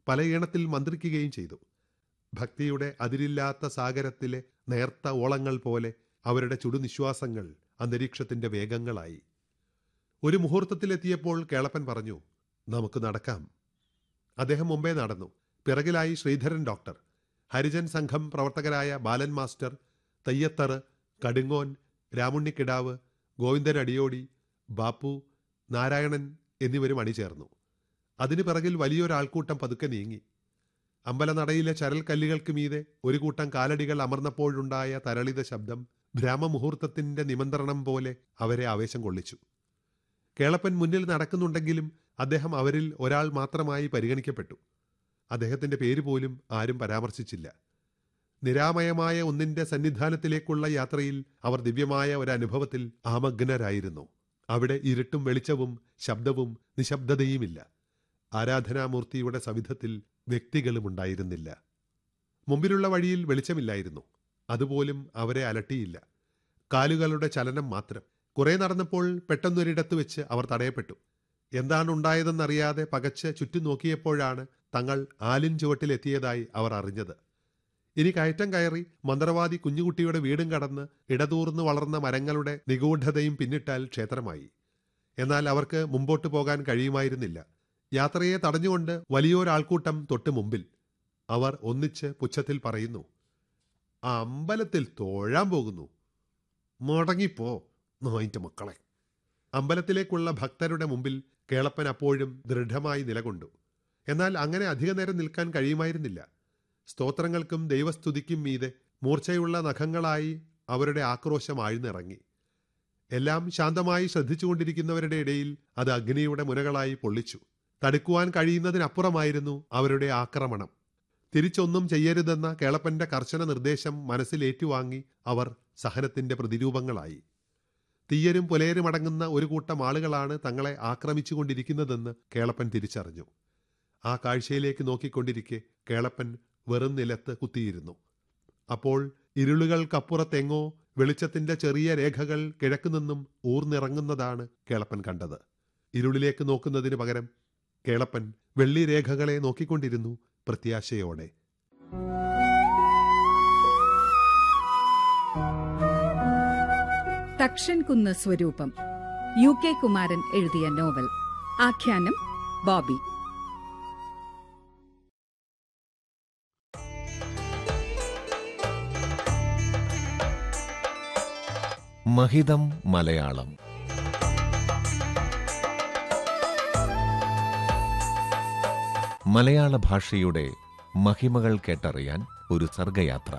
പല ഈണത്തിൽ മന്ത്രിക്കുകയും ചെയ്തു ഭക്തിയുടെ അതിരില്ലാത്ത സാഗരത്തിലെ നേർത്ത ഓളങ്ങൾ പോലെ അവരുടെ ചുടുനിശ്വാസങ്ങൾ അന്തരീക്ഷത്തിന്റെ വേഗങ്ങളായി ഒരു മുഹൂർത്തത്തിലെത്തിയപ്പോൾ കേളപ്പൻ പറഞ്ഞു നമുക്ക് നടക്കാം അദ്ദേഹം മുമ്പേ നടന്നു പിറകിലായി ശ്രീധരൻ ഡോക്ടർ ഹരിജൻ സംഘം പ്രവർത്തകരായ ബാലൻ മാസ്റ്റർ തയ്യത്തറ് കടുങ്ങോൻ രാമുണ്ണിക്കിടാവ് ഗോവിന്ദൻ അടിയോടി ബാപ്പു നാരായണൻ എന്നിവരും അണിചേർന്നു അതിനു പിറകിൽ വലിയൊരാൾക്കൂട്ടം പതുക്കെ നീങ്ങി അമ്പലനടയിലെ ചരൽക്കല്ലുകൾക്ക് മീതെ ഒരു കൂട്ടം കാലടികൾ അമർന്നപ്പോഴുണ്ടായ തരളിത ശബ്ദം ബ്രാഹ്മമുഹൂർത്തത്തിന്റെ നിമന്ത്രണം പോലെ അവരെ ആവേശം കൊള്ളിച്ചു കേളപ്പൻ മുന്നിൽ നടക്കുന്നുണ്ടെങ്കിലും അദ്ദേഹം അവരിൽ ഒരാൾ മാത്രമായി പരിഗണിക്കപ്പെട്ടു അദ്ദേഹത്തിന്റെ പേര് പോലും ആരും പരാമർശിച്ചില്ല നിരാമയമായ ഒന്നിന്റെ സന്നിധാനത്തിലേക്കുള്ള യാത്രയിൽ അവർ ദിവ്യമായ ഒരു അനുഭവത്തിൽ ആമഗ്നരായിരുന്നു അവിടെ ഇരുട്ടും വെളിച്ചവും ശബ്ദവും നിശബ്ദതയുമില്ല ആരാധനാമൂർത്തിയുടെ സവിധത്തിൽ വ്യക്തികളും ഉണ്ടായിരുന്നില്ല മുമ്പിലുള്ള വഴിയിൽ വെളിച്ചമില്ലായിരുന്നു അതുപോലും അവരെ അലട്ടിയില്ല കാലുകളുടെ ചലനം മാത്രം കുറെ നടന്നപ്പോൾ പെട്ടെന്നൊരിടത്ത് വെച്ച് അവർ തടയപ്പെട്ടു എന്താണ് ഉണ്ടായതെന്നറിയാതെ പകച്ച് ചുറ്റും നോക്കിയപ്പോഴാണ് തങ്ങൾ ആലിൻ ചുവട്ടിലെത്തിയതായി അവർ അറിഞ്ഞത് ഇനി കയറ്റം കയറി മന്ത്രവാദി കുഞ്ഞുകുട്ടിയുടെ വീടും കടന്ന് ഇടതൂർന്ന് വളർന്ന മരങ്ങളുടെ നിഗൂഢതയും പിന്നിട്ടാൽ ക്ഷേത്രമായി എന്നാൽ അവർക്ക് മുമ്പോട്ട് പോകാൻ കഴിയുമായിരുന്നില്ല യാത്രയെ തടഞ്ഞുകൊണ്ട് വലിയൊരാൾക്കൂട്ടം തൊട്ട് മുമ്പിൽ അവർ ഒന്നിച്ച് പുച്ഛത്തിൽ പറയുന്നു ആ അമ്പലത്തിൽ തോഴാൻ പോകുന്നു മുടങ്ങിപ്പോ നോയിന്റെ മക്കളെ അമ്പലത്തിലേക്കുള്ള ഭക്തരുടെ മുമ്പിൽ കേളപ്പൻ അപ്പോഴും ദൃഢമായി നിലകൊണ്ടു എന്നാൽ അങ്ങനെ അധിക നേരം നിൽക്കാൻ കഴിയുമായിരുന്നില്ല സ്തോത്രങ്ങൾക്കും ദൈവസ്തുതിക്കും മീതെ മൂർച്ചയുള്ള നഖങ്ങളായി അവരുടെ ആക്രോശം ആഴ്ന്നിറങ്ങി എല്ലാം ശാന്തമായി ശ്രദ്ധിച്ചുകൊണ്ടിരിക്കുന്നവരുടെ ഇടയിൽ അത് അഗ്നിയുടെ മുനകളായി പൊള്ളിച്ചു തടുക്കുവാൻ കഴിയുന്നതിനപ്പുറമായിരുന്നു അവരുടെ ആക്രമണം തിരിച്ചൊന്നും ചെയ്യരുതെന്ന കേളപ്പന്റെ കർശന നിർദ്ദേശം മനസ്സിലേറ്റുവാങ്ങി അവർ സഹനത്തിന്റെ പ്രതിരൂപങ്ങളായി തീയരും പുലയരും അടങ്ങുന്ന ഒരു കൂട്ടം ആളുകളാണ് തങ്ങളെ ആക്രമിച്ചുകൊണ്ടിരിക്കുന്നതെന്ന് കേളപ്പൻ തിരിച്ചറിഞ്ഞു ആ കാഴ്ചയിലേക്ക് നോക്കിക്കൊണ്ടിരിക്കെ കേളപ്പൻ വെറും നിലത്ത് കുത്തിയിരുന്നു അപ്പോൾ ഇരുളുകൾക്കപ്പുറത്തെങ്ങോ വെളിച്ചത്തിന്റെ ചെറിയ രേഖകൾ കിഴക്കുനിന്നും ഊർന്നിറങ്ങുന്നതാണ് കേളപ്പൻ കണ്ടത് ഇരുളിലേക്ക് നോക്കുന്നതിന് പകരം കേളപ്പൻ വെള്ളി രേഖകളെ നോക്കിക്കൊണ്ടിരുന്നു പ്രത്യാശയോടെ തക്ഷൻകുന്ന് സ്വരൂപം യു കെ കുമാരൻ എഴുതിയ നോവൽ ആഖ്യാനം ബോബി മഹിതം മലയാളം മലയാള ഭാഷയുടെ മഹിമകൾ കേട്ടറിയാൻ ഒരു സർഗയാത്ര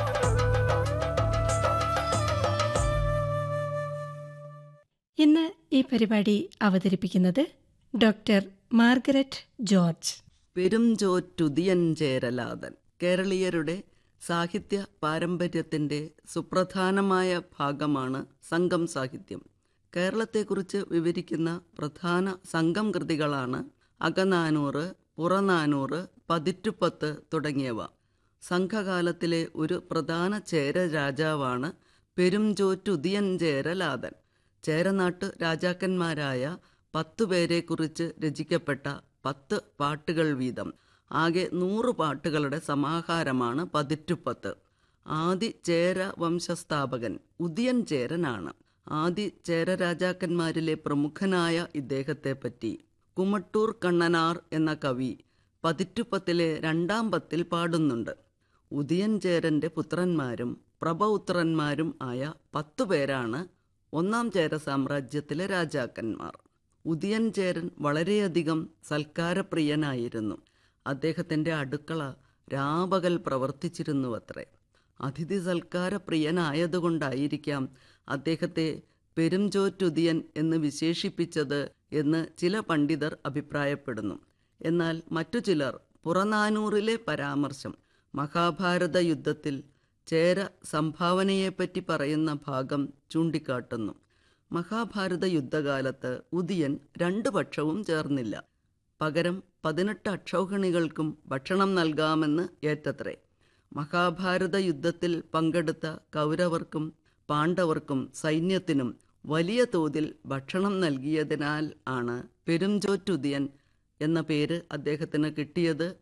ഇന്ന് ഈ പരിപാടി അവതരിപ്പിക്കുന്നത് doctor Margaret George Perumchottuthiyan Cheralathan കേരളീയരുടെ സാഹിത്യ പാരമ്പര്യത്തിന്റെ സുപ്രധാനമായ ഭാഗമാണ് സംഘം സാഹിത്യം കേരളത്തെക്കുറിച്ച് വിവരിക്കുന്ന പ്രധാന സംഘം കൃതികളാണ് അകനാനൂറ് പുറനാനൂറ് പതിറ്റുപത്ത് തുടങ്ങിയവ സംഘകാലത്തിലെ ഒരു പ്രധാന ചേര രാജാവാണ് പെരുംചോറ്റുതിയൻ ചേരലാതൻ ചേരനാട്ട് രാജാക്കന്മാരായ പത്തു പേരെക്കുറിച്ച് രചിക്കപ്പെട്ട പത്ത് പാട്ടുകൾ വീതം ആകെ നൂറ് പാട്ടുകളുടെ സമാഹാരമാണ് പതിറ്റുപത്ത് ആദി ചേര വംശസ്ഥാപകൻ ഉദിയൻ ചേരനാണ് ആദി ചേര രാജാക്കന്മാരിലെ പ്രമുഖനായ ഇദ്ദേഹത്തെപ്പറ്റി കുമട്ടൂർ കണ്ണനാർ എന്ന കവി പതിറ്റുപത്തിലെ രണ്ടാം പത്തിൽ പാടുന്നുണ്ട് ഉദിയൻ ചേരന്റെ പുത്രന്മാരും പ്രഭപുത്രന്മാരും ആയ പത്തു പേരാണ് ഒന്നാം ചേര സാമ്രാജ്യത്തിലെ രാജാക്കന്മാർ ഉദിയൻ ചേരൻ വളരെയധികം സൽക്കാരപ്രിയനായിരുന്നു അദ്ദേഹത്തിൻ്റെ അടുക്കള രാപകൽ പ്രവർത്തിച്ചിരുന്നുവത്രേ അതിഥി സൽക്കാരപ്രിയനായതുകൊണ്ടായിരിക്കാം അദ്ദേഹത്തെ പെരുംചോറ്റുദിയൻ എന്ന് വിശേഷിപ്പിച്ചത് എന്ന് ചില പണ്ഡിതർ അഭിപ്രായപ്പെടുന്നു എന്നാൽ മറ്റു ചിലർ പുറനാനൂറിലെ പരാമർശം മഹാഭാരത യുദ്ധത്തിൽ ചേര സംഭാവനയെപ്പറ്റി പറയുന്ന ഭാഗം ചൂണ്ടിക്കാട്ടുന്നു മഹാഭാരത യുദ്ധകാലത്ത് ഉദിയൻ രണ്ടു പക്ഷവും ചേർന്നില്ല പകരം പതിനെട്ട് അക്ഷൗഹിണികൾക്കും ഭക്ഷണം നൽകാമെന്ന് ഏറ്റത്രേ മഹാഭാരത യുദ്ധത്തിൽ പങ്കെടുത്ത കൗരവർക്കും പാണ്ഡവർക്കും സൈന്യത്തിനും വലിയ തോതിൽ ഭക്ഷണം നൽകിയതിനാൽ ആണ് പെരുംചോറ്റുദിയൻ എന്ന പേര് അദ്ദേഹത്തിന് കിട്ടിയത്